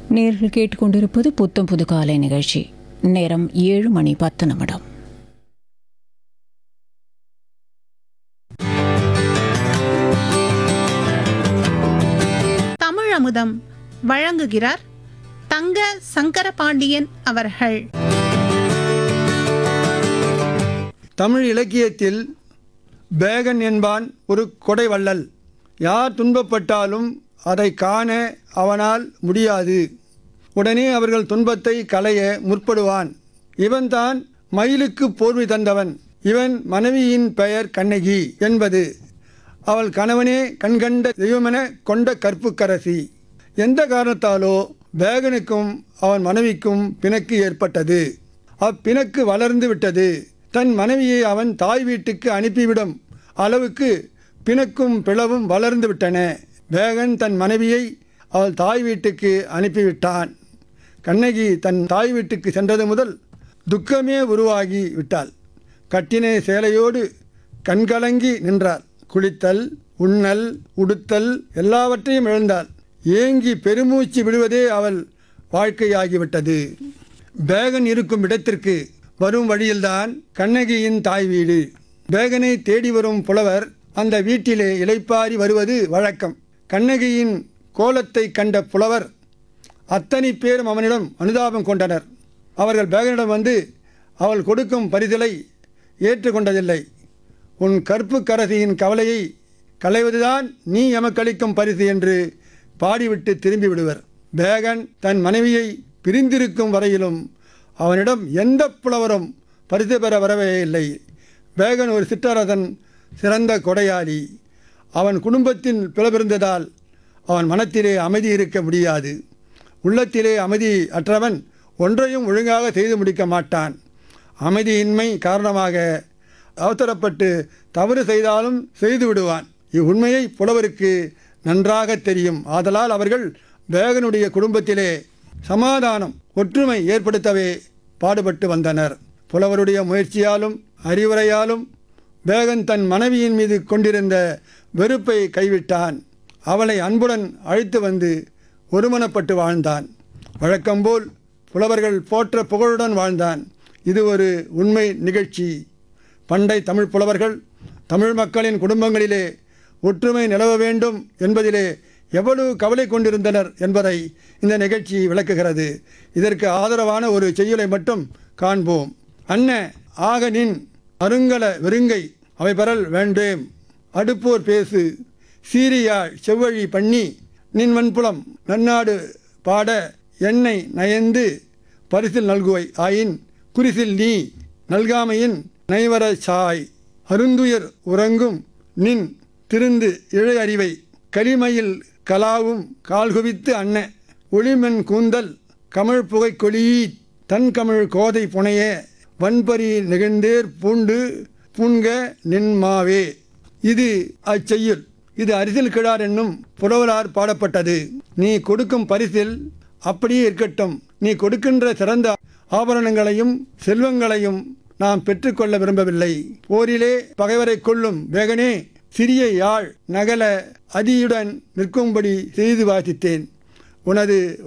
நேர்கள் கேட்டுக்கொண்டிருப்பது புத்தம் புது காலை நிகழ்ச்சி நேரம் ஏழு மணி பத்து நிமிடம் தமிழ் அமுதம் வழங்குகிறார் தங்க சங்கரபாண்டியன் அவர்கள் தமிழ் இலக்கியத்தில் பேகன் என்பான் ஒரு கொடை வள்ளல் யார் துன்பப்பட்டாலும் அதை காண அவனால் முடியாது உடனே அவர்கள் துன்பத்தை களைய முற்படுவான் இவன்தான் மயிலுக்கு போர்வை தந்தவன் இவன் மனைவியின் பெயர் கண்ணகி என்பது அவள் கணவனே கண்கண்ட தெய்வமென கொண்ட கற்புக்கரசி எந்த காரணத்தாலோ பேகனுக்கும் அவன் மனைவிக்கும் பிணக்கு ஏற்பட்டது அப்பிணக்கு வளர்ந்து விட்டது தன் மனைவியை அவன் தாய் வீட்டுக்கு அனுப்பிவிடும் அளவுக்கு பிணக்கும் பிளவும் வளர்ந்து விட்டன பேகன் தன் மனைவியை அவள் தாய் வீட்டுக்கு அனுப்பிவிட்டான் கண்ணகி தன் தாய் வீட்டுக்கு சென்றது முதல் துக்கமே உருவாகி விட்டாள் கட்டின சேலையோடு கண்கலங்கி நின்றாள் குளித்தல் உண்ணல் உடுத்தல் எல்லாவற்றையும் இழந்தாள் ஏங்கி பெருமூச்சு விடுவதே அவள் வாழ்க்கையாகிவிட்டது பேகன் இருக்கும் இடத்திற்கு வரும் வழியில்தான் கண்ணகியின் தாய் வீடு பேகனை தேடி வரும் புலவர் அந்த வீட்டிலே இளைப்பாரி வருவது வழக்கம் கண்ணகியின் கோலத்தை கண்ட புலவர் அத்தனை பேரும் அவனிடம் அனுதாபம் கொண்டனர் அவர்கள் பேகனிடம் வந்து அவள் கொடுக்கும் பரிதலை ஏற்றுக்கொண்டதில்லை உன் கற்பு கரசியின் கவலையை களைவதுதான் நீ எமக்களிக்கும் பரிசு என்று பாடிவிட்டு திரும்பி விடுவர் பேகன் தன் மனைவியை பிரிந்திருக்கும் வரையிலும் அவனிடம் எந்த புலவரும் பரிசு பெற வரவே இல்லை பேகன் ஒரு சிற்றரசன் சிறந்த கொடையாளி அவன் குடும்பத்தின் பிளவிருந்ததால் அவன் மனத்திலே அமைதி இருக்க முடியாது உள்ளத்திலே அமைதி அற்றவன் ஒன்றையும் ஒழுங்காக செய்து முடிக்க மாட்டான் அமைதியின்மை காரணமாக அவசரப்பட்டு தவறு செய்தாலும் செய்து விடுவான் இவ்வுண்மையை புலவருக்கு நன்றாக தெரியும் ஆதலால் அவர்கள் பேகனுடைய குடும்பத்திலே சமாதானம் ஒற்றுமை ஏற்படுத்தவே பாடுபட்டு வந்தனர் புலவருடைய முயற்சியாலும் அறிவுரையாலும் பேகன் தன் மனைவியின் மீது கொண்டிருந்த வெறுப்பை கைவிட்டான் அவளை அன்புடன் அழைத்து வந்து ஒருமனப்பட்டு வாழ்ந்தான் வழக்கம்போல் புலவர்கள் போற்ற புகழுடன் வாழ்ந்தான் இது ஒரு உண்மை நிகழ்ச்சி பண்டை தமிழ் புலவர்கள் தமிழ் மக்களின் குடும்பங்களிலே ஒற்றுமை நிலவ வேண்டும் என்பதிலே எவ்வளவு கவலை கொண்டிருந்தனர் என்பதை இந்த நிகழ்ச்சி விளக்குகிறது இதற்கு ஆதரவான ஒரு செய்யுளை மட்டும் காண்போம் அன்ன ஆக நின் அருங்கல வெறுங்கை அவை பெறல் வேண்டேம் அடுப்போர் பேசு சீரியாழ் செவ்வழி பண்ணி நின் வன்புலம் நன்னாடு பாட என்னை நயந்து பரிசில் நல்குவை ஆயின் குறிசில் நீ நல்காமையின் நைவர சாய் அருந்துயர் உறங்கும் நின் திருந்து இழை அறிவை கலிமையில் கலாவும் கால்குவித்து அன்ன ஒளிமென் கூந்தல் கமிழ் புகை கொளியீ தன் கமிழ் கோதை புனைய வன்பரி நெகிழ்ந்தேர் பூண்டு பூண்க நின்மாவே இது அச்செய்யுள் இது அரிசில் கிழார் என்னும் புலவரார் பாடப்பட்டது நீ கொடுக்கும் பரிசில் அப்படியே இருக்கட்டும் நீ கொடுக்கின்ற சிறந்த ஆபரணங்களையும் செல்வங்களையும் நாம் பெற்றுக்கொள்ள விரும்பவில்லை போரிலே பகைவரை கொள்ளும் வேகனே சிறிய யாழ் நகல அதியுடன் நிற்கும்படி செய்து வாசித்தேன் உனது